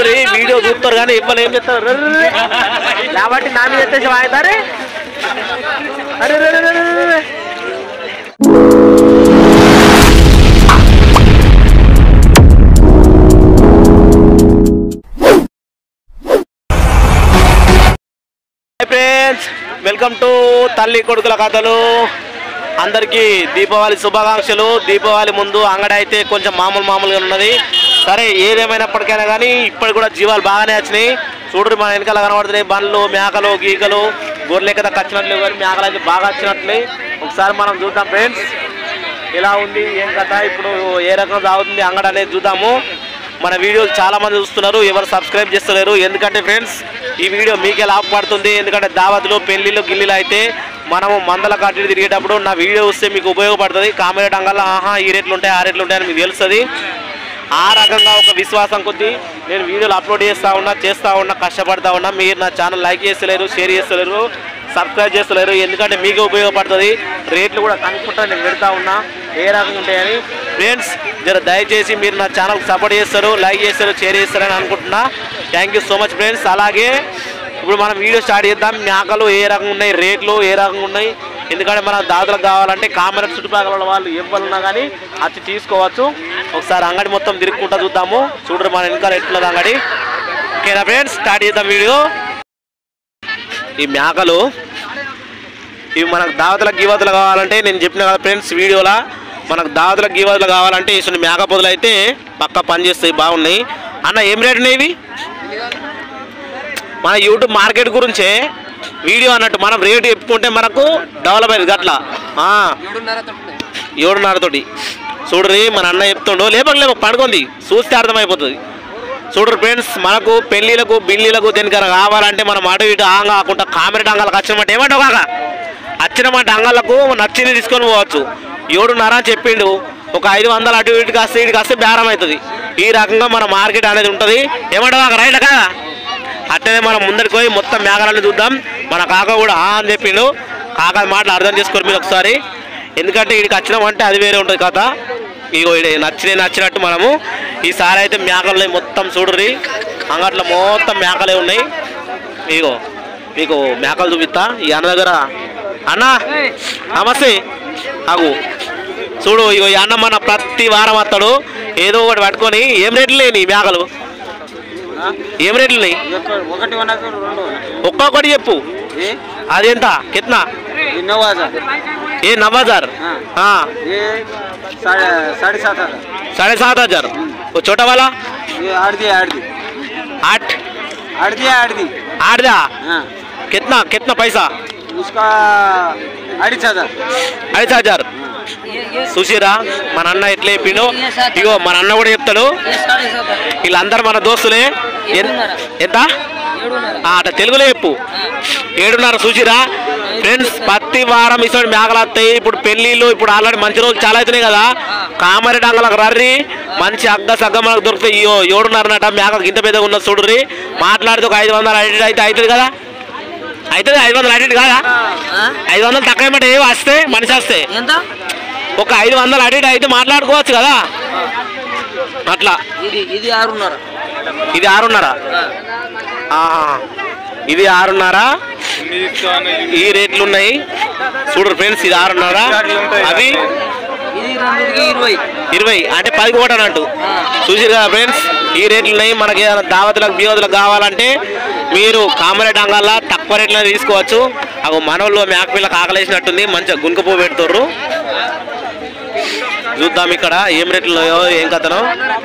చూడుర్రి వీడియో చూస్తారు కానీ ఇవ్వలు ఏం చెప్తారు రర్రర్రే. కాబట్టి నా మీద ఎత్తేసి వాయిదారే అరే రే రే రే రే రే. హాయ్ ఫ్రెండ్స్ వెల్కమ్ టు తల్లి కొడుకుల కథలు అందరికీ దీపావళి శుభాకాంక్షలు దీపావళి ముందు అంగడి అయితే కొంచెం మామూలు మామూలుగా ఉన్నది సరే ఏదేమైనప్పటికైనా కానీ ఇప్పటి కూడా జీవాలు బాగానే వచ్చినాయి చూడరు మన వెనకాల కనబడుతున్నాయి బండ్లు మేకలు గీకలు గొర్రెలు కదా వచ్చినట్లు కానీ మేకలు అయితే బాగా వచ్చినట్లే ఒకసారి మనం చూద్దాం ఫ్రెండ్స్ ఎలా ఉంది ఏం కథ ఇప్పుడు ఏ రకం సాగుతుంది అంగడి అనేది చూద్దాము మన వీడియోలు చాలా మంది చూస్తున్నారు ఎవరు సబ్స్క్రైబ్ చేస్తలేరు ఎందుకంటే ఫ్రెండ్స్ ఈ వీడియో మీకే లాభపడుతుంది ఎందుకంటే దావతులు పెళ్లిళ్ళు గిల్లిలు అయితే మనము మందల కట్టి తిరిగేటప్పుడు నా వీడియో వస్తే మీకు ఉపయోగపడుతుంది కామెంట్ అంగల్లా ఆహా ఈ రేట్లు ఉంటాయి ఆ రేట్లు ఉంటాయని మీకు తెలుస్తుంది ఆ రకంగా ఒక విశ్వాసం కొద్దీ నేను వీడియోలు అప్లోడ్ చేస్తూ ఉన్నా చేస్తూ ఉన్నా కష్టపడతా ఉన్నా మీరు నా ఛానల్ లైక్ చేస్తలేరు షేర్ చేస్తలేరు సబ్స్క్రైబ్ చేస్తలేరు ఎందుకంటే మీకు ఉపయోగపడుతుంది రేట్లు కూడా కనుక్కుంటా నేను పెడతా ఉన్నా ఏ రకంగా ఉంటాయని ఫ్రెండ్స్ జర దయచేసి మీరు నా ఛానల్కి సపోర్ట్ చేస్తారు లైక్ చేస్తారు షేర్ చేస్తారని అనుకుంటున్నా thank you so much friends అలాగే ఇప్పుడు మనం వీడియో స్టార్ట్ చేద్దాం మేకలు ఏ రకంగా ఉన్నాయి రేట్లు ఏ రకంగా ఉన్నాయి ఎందుకంటే మన దాదులకు కావాలంటే కామెరా చుట్టుపక్కల వాళ్ళు ఎవరున్నా కానీ వచ్చి తీసుకోవచ్చు ఒకసారి అంగడి మొత్తం తిరుక్కుంటా చూద్దాము చూడరు మన వెనకాల ఎట్లున్నది అంగడి ఓకేనా ఫ్రెండ్స్ స్టార్ట్ చేద్దాం వీడియో ఈ మేకలు ఇవి మనకు దావతలకు గీవతలు కావాలంటే నేను చెప్పిన కదా ఫ్రెండ్స్ వీడియోలా మనకు దావతలకు గీవతలు కావాలంటే ఇటువంటి మేక పొదలు అయితే పక్క పనిచేస్తాయి బాగున్నాయి అన్న ఏం రేట్ ఉన్నాయి ఇవి మన యూట్యూబ్ మార్కెట్ గురించే వీడియో అన్నట్టు మనం రేటు చెప్పుకుంటే మనకు డెవలప్ అయింది గట్ల ఆ, ఏడున్నరతోటి చూడరి మన అన్న చెప్తుండో లేపక లేపక పడుకుంది చూస్తే అర్థమైపోతుంది చూడరు ఫ్రెండ్స్ మనకు పెళ్ళిళ్ళకు బిల్లీలకు దేనికైనా కావాలంటే మనం అటు ఇటు ఆంగ కాకుండా కామెరెట్ అంగాలకు వచ్చినమాట ఏమంటావు కాక వచ్చినమాట అంగాలకు నచ్చింది తీసుకొని పోవచ్చు ఏడున్నర అని చెప్పిండు ఒక ఐదు వందలు అటు ఇటుకి వస్తే ఇటుకి వస్తే బేరం అవుతుంది ఈ రకంగా మన మార్కెట్ అనేది ఉంటుంది ఏమంటావు కాక రైట్ కదా అట్లనే మనం ముందరికి పోయి మొత్తం మేఘాలను చూద్దాం మన కాక కూడా ఆ అని చెప్పిండు కాక మాటలు అర్థం చేసుకోరు మీరు ఒకసారి ఎందుకంటే వీడికి వచ్చినామంటే అది వేరే ఉంటుంది కథ ఇగో ఈడ నచ్చిన నచ్చినట్టు మనము ఈసారి అయితే మేకలు ఉన్నాయి మొత్తం చూడరి అంగట్లో మొత్తం మేకలే ఉన్నాయి ఇగో మీకు మేకలు చూపిస్తా ఈ అన్న దగ్గర అన్న నమస్తే అగు చూడు ఇగో ఈ అన్న మన ప్రతి వారం వస్తాడు ఏదో ఒకటి పట్టుకొని ఏం రేట్లు లేని ఈ మేకలు ఏం రేట్లు లేని ఒకటి ఉన్నది రెండు ఒక్కొక్కటి చెప్పు ये అదెంత కిత్నా ये नौ हजार ఏ నవ్ हजार हाँ। हाँ ये साढ़े साढ़े सात हजार साढ़े सात हजार वो छोटा वाला ये आठ दी आठ दी आठ आठ दी आठ दी आठ दा हाँ कितना कितना पैसा उसका अड़ीस हजार ఐదు హజార్ చూసిరా మన అన్న ఎట్లా చెప్పిండు ఇగో మన అన్న కూడా చెప్తాడు వీళ్ళందరూ మన దోస్తులే ఎన్- ఎంత ఆ, అట తెలుగులో చెప్పు ఏడున్నర చూసిరా ఫ్రెండ్స్ ప్రతి వారం ఇటువంటి మేకలు వస్తాయి ఇప్పుడు పెళ్ళిళ్ళు ఇప్పుడు ఆల్రెడీ మంచి రోజులు చాలా అవుతున్నాయి కదా కామరెడ్ అంగలకు రర్రి మంచి అగ్గ సగ్గ మనకు దొరుకుతాయి ఇయ్యో ఏడున్నరనట మేక ఇంత పెద్దగా ఉన్నది చూడుర్రి మాట్లాడితే ఒక ఐదు వందలు అడిట్ అయితే అవుతుంది కదా అవుతుంది ఐదు వందలు అడిట్ కాదా ఐదు వందలు తక్కువ ఏమంటే ఏ వస్తే మనిషి వస్తే ఎంత ఒక ఐదు వందలు అడిట్ అయితే మాట్లాడుకోవచ్చు కదా అట్లా ఇది ఇది ఆరున్నర ఇది ఆరున్నర ఆహా. ఇది ఆరున్నర ఈ రేట్లు ఉన్నాయి చూడరు ఫ్రెండ్స్ ఇది ఆరున్నర అవి ఇది రెండుకి ఇరవై ఇరవై అంటే పది కోట అన్నట్టు చూసారు కదా ఫ్రెండ్స్ ఈ రేట్లు ఉన్నాయి మనకి ఏదైనా దావతులకు బియోతులకు కావాలంటే మీరు కామరేట్ అంగల్లా తక్కువ రేట్లో తీసుకోవచ్చు అవి మనోళ్ళు మేక పిల్లకి ఆకలేసినట్టుంది మంచిగా గుంక పువ్వు పెడుతుర్రు చూద్దాం ఇక్కడ ఏం రేట్లు ఉన్నాయో ఏం కథనో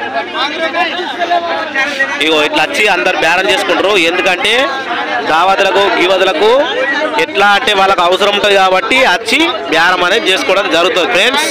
ఇగో ఇట్లా వచ్చి అందరు బేరం చేసుకుంటారు ఎందుకంటే దావతులకు గీవతులకు ఎట్లా అంటే వాళ్ళకి అవసరం ఉంటుంది కాబట్టి వచ్చి బేరం అనేది చేసుకోవడం జరుగుతుంది ఫ్రెండ్స్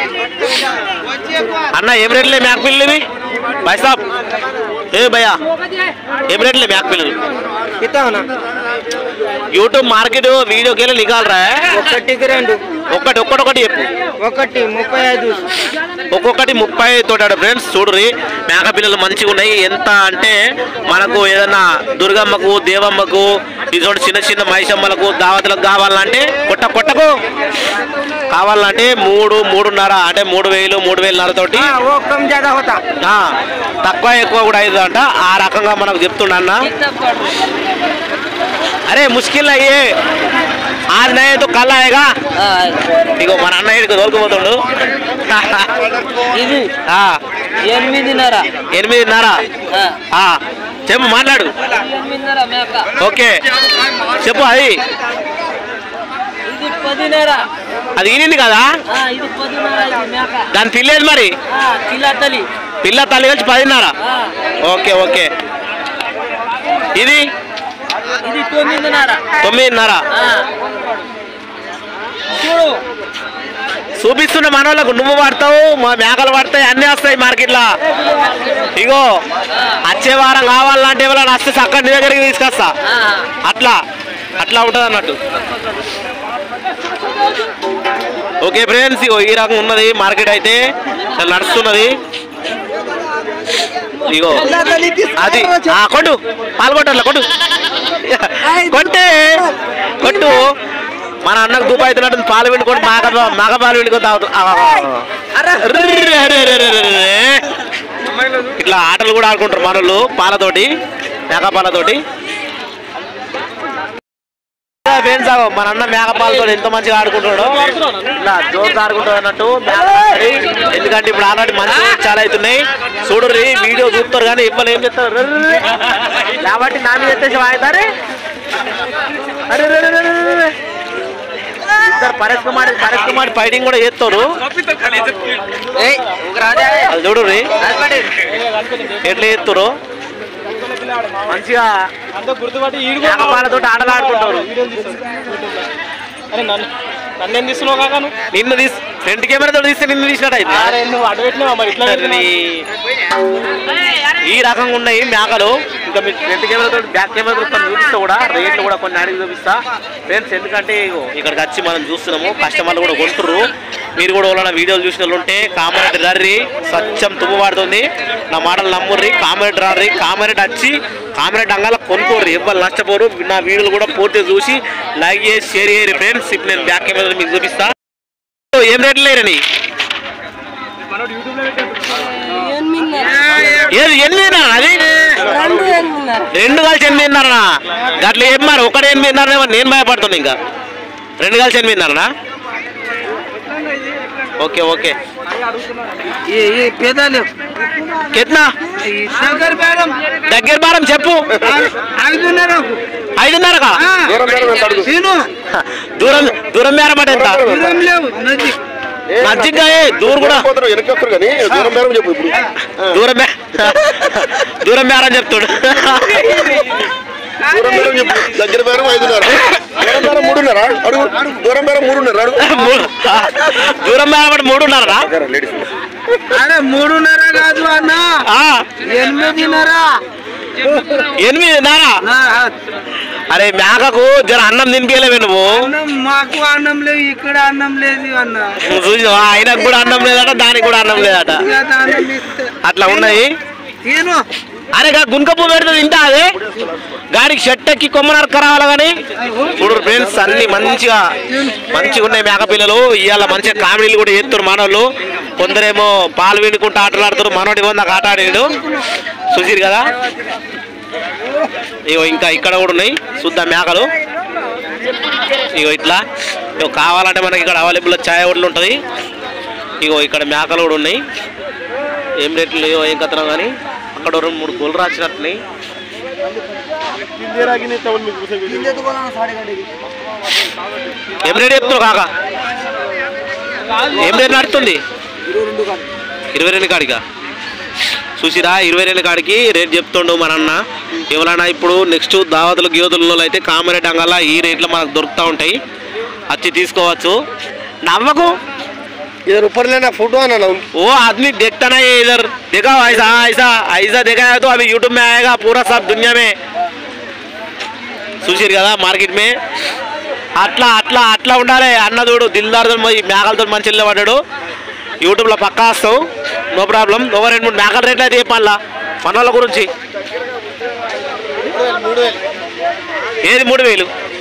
అన్న ఏం రేట్లే మేక పిల్లలు ఇవి భాయ్ సాబ్ ఏ భయ్యా ఏం రేట్లే మేక పిల్లలు कितना होना యూట్యూబ్ మార్కెట్ వీడియోకి వెళ్ళి నిఘాలరా ఒకటికి రెండు ఒక్కటి ఒక్కటి ఒకటి చెప్పు ఒకటి ముప్పై ఐదు ఒక్కొక్కటి ముప్పై తోటాడు ఫ్రెండ్స్ చూడురి మేక పిల్లలు మంచిగా ఉన్నాయి ఎంత అంటే మనకు ఏదైనా దుర్గమ్మకు దేవమ్మకు ఇటువంటి చిన్న చిన్న మైసమ్మలకు దావతులకు కావాలంటే కొట్ట కొట్టకు కావాలంటే మూడు మూడున్నర అంటే మూడు వేలు మూడు వేలున్నర తోటి हाँ वो कम ज्यादा होता ఆ, తక్కువ ఎక్కువ కూడా అవుతుంది అంట ఆ రకంగా మనకు చెప్తుండన్న అరే ముష్కిల్ అయ్యే ఆది నయ్యే తో కల్ ఆయేగా ఇగో మన అన్నయ్యకి దొరకపోతుండు ఇది ఆ, ఎనిమిదిన్నర ఎనిమిదిన్నర ఆ, ఆ, చెప్పు మాట్లాడు ఎనిమిదిన్నర మేక ఓకే చెప్పు అది ఇది పదిన్నర అది ఈనింది కదా ఆ, ఇది పదిన్నర ఇది మేక దాని పిల్లేదు మరి ఆ, కిలా తల్లి పిల్ల తల్లి కలిసి పదిన్నర ఆ, ఓకే ఓకే ఇది ఇది తొమ్మిదిన్నర తొమ్మిదిన్నర ఆ. చూడు చూపిస్తున్న మనోళ్ళకు నువ్వు పడతావు మా మేకలు పడతాయి అన్నీ వస్తాయి మార్కెట్లో ఇగో వచ్చే వారం కావాలంటే ఎవరైనా వస్తే చక్కటి నీ దగ్గరికి తీసుకొస్తా ఆ, అట్లా అట్లా ఉంటుంది అన్నట్టు ఓకే ఫ్రెండ్స్ ఇగో ఈ రకం ఉన్నది మార్కెట్ అయితే చాలా నడుస్తున్నది ఇగో అది ఆ, కొట్టు పాల్గొట్టాల కొట్టు కొట్టే కొట్టు మన అన్నకు దుబాయ్ అవుతున్నట్టు పాలు పిండుకొని మాక మగ పాలు పిండుకొని తాగుతు ఆ, ఆ, ఆ. ర్రే, రే, రే, రే, రే, రే. ఇట్లా ఆటలు కూడా ఆడుకుంటారు మనోళ్ళు పాలతోటి మేక పాలతోటి ఫ్రెండ్స్ మన అన్న మేక పాలతో ఎంత మంచిగా ఆడుకుంటాడు ఇట్లా జోక్ ఆడుకుంటాడు అన్నట్టు మేక ఆడి. ఎందుకంటే ఇప్పుడు ఆల్రెడీ మంచి చాలా అవుతున్నాయి చూడరు వీడియో చూస్తారు కానీ ఇవ్వలు ఏం చెప్తారు ర్రే. కాబట్టి నా మీద ఎత్తేసి వాయిదారే అరే రే, రే, రే, రే, రే. ఇద్దరు పరేష్ కుమార్ పరేష్ కుమార్ ఫైటింగ్ కూడా చేస్తారు ए उगर आ जाए అది చూడు ఎట్లా చేస్తారు మంచిగా గుర్తుపట్టి ఈడు మేకపాలతో ఆటలు ఆడుకుంటారు అరే నన్ను నన్నేం తీస్తున్నావు కాక నువ్వు నిన్ను తీసి ఫ్రంట్ కెమెరాతో తీస్తే నిన్ను తీసినట్టు అయితే అరే నువ్వు అటు పెట్టినావా మరి ఇట్లా నీ ఈ రకంగా ఉన్నాయి మేకలు ఇంకా మీకు ఫ్రంట్ కెమెరాతో బ్యాక్ కెమెరాతో కొన్ని చూపిస్తా కూడా రేట్లు కూడా కొన్ని అడిగి చూపిస్తా ఫ్రెండ్స్ ఎందుకంటే ఇగో ఇక్కడికి వచ్చి మనం చూస్తున్నాము కస్టమర్లు కూడా కొంటుర్రు మీరు కూడా ఎవరైనా వీడియోలు చూసిన వాళ్ళు ఉంటే కామెంట్ రర్రి సత్యం తుమ్ము పడుతుంది నా మాటలు నమ్ముర్రి కామెంట్ రర్రి కామెంట్ వచ్చి కామెంట్ అంగాల కొనుక్కోర్రి ఇవ్వాలి నష్టపోరు నా వీడియోలు కూడా పూర్తిగా చూసి లైక్ చేసి షేర్ చేయరు ఫ్రెండ్స్ ఇప్పుడు నేను బ్యాక్ కెమెరా మీకు చూపిస్తా ఏం రేట్లు లేరని ఏది ఎనిమిదిన్నర అది రెండు కలిసి ఎనిమిదిన్నరనా గట్ల ఏం మరి ఒకటి ఎనిమిదిన్నర నేను భయపడుతున్నా ఇంకా రెండు కలిసి ఎనిమిదిన్నరనా ఓకే ఓకే ये ये पेदल కెట్నా नगर बैरम దగ్గర బారం చెప్పు ఐదున్నర ఐదున్నరకా తిను దూరం దూరం మేరమాట ఎంత దూరం లేవు నది మజ్జిగ దూరం కూడా పోతారు వెనక్కి వస్తారు కానీ దూరం బేరం చెప్పు ఇప్పుడు దూరం మే- దూరం మేరం చెప్తాడు దూరం బేరం చెప్పు దగ్గర బేరం ఐదున్నర దూరం బేరం మూడున్నర అడుగు దూరం బేరం మూడున్నర అడుగు మూడు- దూరం మేరమాట మూడున్నరనా లేడీస్ అరే మూడున్నర కాదు అన్న ఆ, ఎనిమిదిన్నర ఎనిమిదిన్నర నా అరే మేకకు జర అన్నం తినిపించలేవే నువ్వు అన్నం మాకు అన్నం లేదు ఇక్కడ అన్నం లేదు అన్న నువ్వు చూసినావా ఆయనకు కూడా అన్నం లేదట దానికి కూడా అన్నం లేదట ఇక అన్నం ఇస్తే అట్లా ఉన్నాయి తిను అరే గా గుంక పువ్వు పెడితే తింటా అదే గాడికి షర్ట్ ఎక్కి కొమ్మనరక రావాలి కానీ చూడు ఫ్రెండ్స్ అన్ని మంచిగా మంచిగా ఉన్నాయి మేక పిల్లలు ఇవాళ మంచిగా కామెడీలు కూడా చేస్తారు మనోళ్ళు కొందరేమో పాలు వినుకుంటూ ఆటలు ఆడుతారు మనోడు ఇవ్వ నాకు ఆట ఆడాడు చూసిరు కదా ఇగో ఇంకా ఇక్కడ కూడా ఉన్నాయి చూద్దాం మేకలు ఇగో ఇట్లా ఇగో కావాలంటే మనకి ఇక్కడ అవైలబుల్ ఛాయ్ హోటల్ ఉంటుంది ఇగో ఇక్కడ మేకలు కూడా ఉన్నాయి ఏం రేట్లు లేవో ఏం కథనం కానీ అక్కడ ఓ రెండు మూడు గోళ్ళు రాసినట్టున్నాయి ఏం రేట్ చెప్తున్నావు కాక ఏం రేట్ నడుస్తుంది ఇరవై రెండు కాడిగా చూసిరా ఇరవై రెండు కాడికి రేట్ చెప్తుండు మన అన్న ఎవరైనా ఇప్పుడు నెక్స్ట్ దావతులు గియోతులలో అయితే కామరేట్ అంగల ఈ రేట్లో మనకు దొరుకుతూ ఉంటాయి వచ్చి తీసుకోవచ్చు నవ్వకు इधर ऊपर लेना फोटो आना ना वो आदमी देखता नहीं है इधर देखा हो ऐसा ऐसा ऐसा देखा है तो अभी यूट्यूब में आएगा पूरा सब दुनिया में చూసిరు కదా మార్కెట్ మే అట్లా అట్లా అట్లా ఉండాలి అన్నదోడు దిల్దార్తో మేఘాలతో మంచి పడ్డాడు యూట్యూబ్లో పక్కా వస్తావు నో ప్రాబ్లం ఒక రెండు మూడు మేకల రేట్లు అయితే చెప్పాలా మన వాళ్ళ గురించి ఏది మూడు వేలు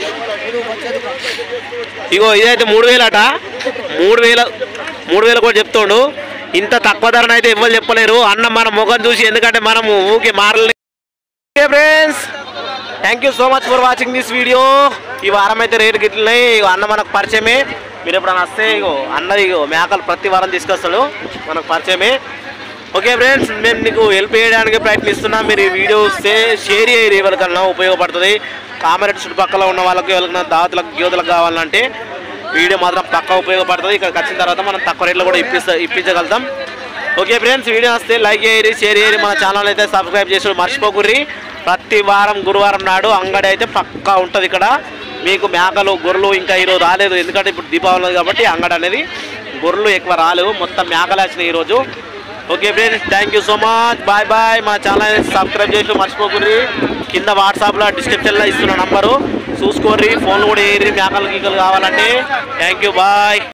ఇగో ఇదైతే మూడు వేలు అట మూడు వేల మూడు వేలు కూడా చెప్తుండు ఇంత తక్కువ ధరన అయితే ఇవ్వలు చెప్పలేరు అన్న మన ముఖం చూసి ఎందుకంటే మనము ఊకే మారలే friends thank you so much for watching this video ఈ వారం అయితే రేటు గిట్లనే ఇగో అన్న మనకు పరిచయమే మీరు ఎప్పుడైనా వస్తే ఇగో అన్నది ఇగో మేకలు ప్రతి వారం తీసుకొస్తాడు మనకు పరిచయమే ఓకే ఫ్రెండ్స్ మేము నీకు హెల్ప్ చేయడానికి ప్రయత్నిస్తున్నాం మీరు ఈ వీడియో షేర్ చేయరు ఎవరికన్నా ఉపయోగపడుతుంది కామారెడ్డి చుట్టుపక్కల ఉన్న వాళ్ళకి ఎవరికైనా దావతులకు యోధులకు కావాలంటే వీడియో మాత్రం పక్కా ఉపయోగపడుతుంది ఇక్కడికి వచ్చిన తర్వాత మనం తక్కువ రేట్లో కూడా ఇప్పిస్తా ఇప్పించగలుగుతాం ఓకే ఫ్రెండ్స్ వీడియో వస్తే లైక్ చేయరి షేర్ చేయరి మన ఛానల్ అయితే సబ్స్క్రైబ్ చేసి మర్చిపోకుర్రి ప్రతి వారం గురువారం నాడు అంగడి అయితే పక్కా ఉంటుంది ఇక్కడ మీకు మేకలు గొర్రెలు ఇంకా ఈరోజు రాలేదు ఎందుకంటే ఇప్పుడు దీపావళి ఉంది కాబట్టి అంగడి అనేది గొర్రెలు ఎక్కువ రాలేవు మొత్తం మేకలు వచ్చినాయి ఈరోజు okay friends thank you so much bye bye మా ఛానల్ సబ్స్క్రైబ్ చేసి మర్చిపోకుర్రి కింద వాట్సాప్లో డిస్క్రిప్షన్లో ఇస్తున్న నంబరు చూసుకోర్రి ఫోన్లు కూడా వేయరి మేకలు గీకలు కావాలంటే థ్యాంక్ యూ బాయ్